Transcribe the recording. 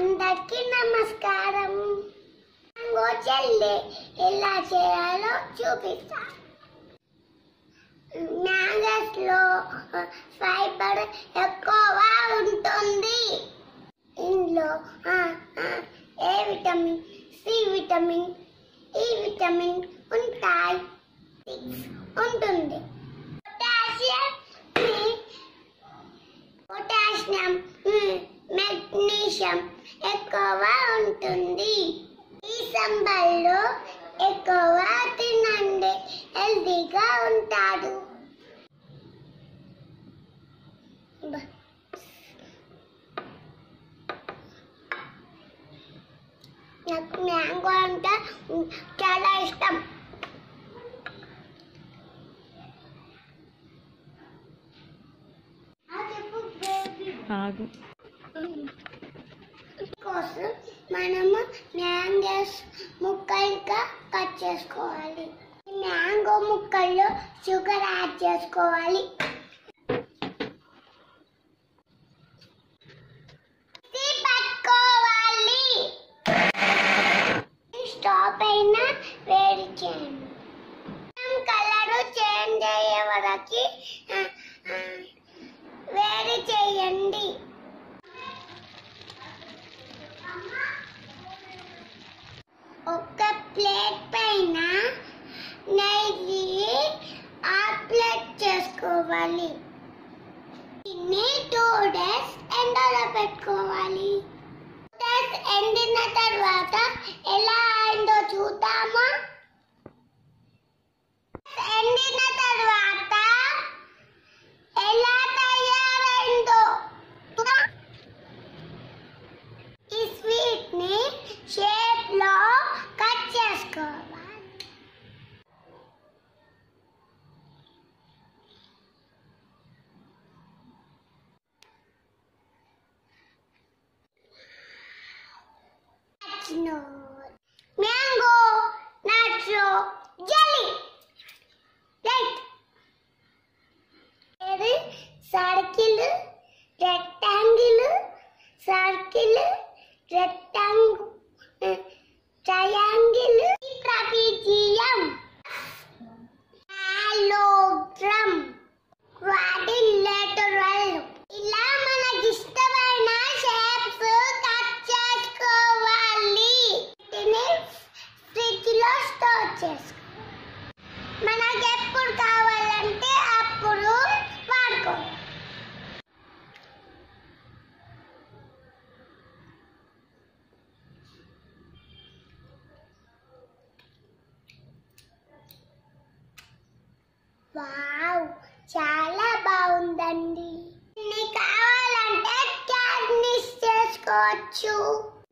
అందరికీ నమస్కారం mango jelly ఎలా చేయాలో చూపిస్తా మ్యాంగోస్ లో ఫైబర్ ఎక్కువ ఉంటుంది ఇందులో ఆ, ఆ, A vitamin C vitamin E vitamin ఉంటాయి సిక్స్ ఉంటుంది పొటాషియం పొటాషియం మెగ్నీషియం ఎక్కువ ఉంటుంది ఈ సంబల్లో ఎక్కువ తినండి హెల్తీగా ఉంటాడు బ- నాకు మ్యాంగో అంటే చాలా ఇష్టం ఆగు కోసం మనము మ్యాంగోస్ ముక్కలుగా కట్ చేసుకోవాలి ఈ మ్యాంగో ముక్కల్లో షుగర్ యాడ్ చేసుకోవాలి ఇది పట్టుకోవాలి స్టాప్ అయినా వేడి చేయండి కలర్ చేంజ్ అయ్యే వరకు ఆ, ఆ, వేడి చేయండి ఒక ప్లేట్ పైన నెయ్యి ఆప్లెట్ చేసుకోవాలి దీన్ని టూ డేస్ ఎండలో పెట్టుకోవాలి డేస్ ఎండిన తర్వాత ఎలా అయిందో చూద్దామా ఎండిన తర్వాత ఎలా తయారైందో చూద్దాం. ఈ స్వీట్ ని షేప్ లో కట్ చేసుకోవాలి మ్యాంగో నాచో జెల్లీ రైట్ ఇది circle rectangle circle rectangle triangle trapezium hologram quadrilateral ఇలా మనకి ఇష్టమైన షేప్స్ కట్ చేసుకోవాలి వీటిని ఫ్రిడ్జ్ లో స్టోర్ చేసుకో మనకి ఎప్పుడు కావాలంటే అప్పుడు వాడుకో వావ్ చాలా బాగుందండి నీకు కావాలంటే గార్నిష్ చేసుకోవచ్చు